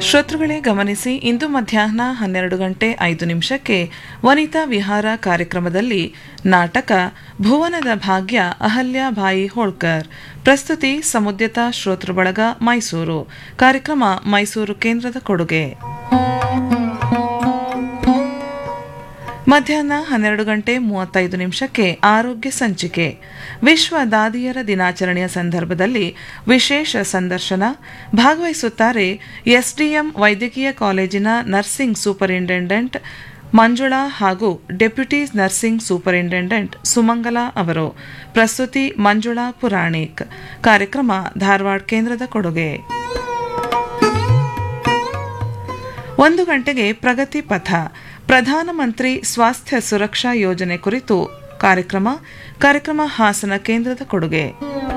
ಶ್ರೋತೃಗಳೇ ಗಮನಿಸಿ ಇಂದು ಮಧ್ಯಾಹ್ನ ಹನ್ನೆರಡು ಗಂಟೆ ಐದು ನಿಮಿಷಕ್ಕೆ ವನಿತಾ ವಿಹಾರ ಕಾರ್ಯಕ್ರಮದಲ್ಲಿ ನಾಟಕ ಭುವನದ ಭಾಗ್ಯ ಅಹಲ್ಯಾಬಾಯಿ ಹೋಳ್ಕರ್ ಪ್ರಸ್ತುತಿ ಸಮುದ್ಯತ ಶ್ರೋತೃ ಬಳಗ ಮೈಸೂರು ಕಾರ್ಯಕ್ರಮ ಮೈಸೂರು ಕೇಂದ್ರದ ಕೊಡುಗೆ ಮಧ್ಯಾಹ್ನ ಹನ್ನೆರಡು ಗಂಟೆ ಮೂವತ್ತೈದು ನಿಮಿಷಕ್ಕೆ ಆರೋಗ್ಯ ಸಂಚಿಕೆ ವಿಶ್ವ ದಾದಿಯರ ದಿನಾಚರಣೆಯ ಸಂದರ್ಭದಲ್ಲಿ ವಿಶೇಷ ಸಂದರ್ಶನ ಭಾಗವಹಿಸುತ್ತಾರೆ ಎಸ್ಡಿಎಂ ವೈದ್ಯಕೀಯ ಕಾಲೇಜಿನ ನರ್ಸಿಂಗ್ ಸೂಪರಿಂಟೆಂಡೆಂಟ್ ಮಂಜುಳಾ ಹಾಗೂ ಡೆಪ್ಯೂಟಿ ನರ್ಸಿಂಗ್ ಸೂಪರಿಂಟೆಂಡೆಂಟ್ ಸುಮಂಗಲಾ ಅವರು ಪ್ರಸ್ತುತಿ ಮಂಜುಳಾ ಪುರಾಣಿಕ್ ಕಾರ್ಯಕ್ರಮ ಧಾರವಾಡ ಕೇಂದ್ರದ ಕೊಡುಗೆ ಒಂದು ಗಂಟೆಗೆ ಪ್ರಗತಿ ಪಥ ಪ್ರಧಾನಮಂತ್ರಿ ಸ್ವಾಸ್ಥ್ಯ ಸುರಕ್ಷಾ ಯೋಜನೆ ಕುರಿತು ಕಾರ್ಯಕ್ರಮ ಕಾರ್ಯಕ್ರಮ ಹಾಸನ ಕೇಂದ್ರದ ಕೊಡುಗೆ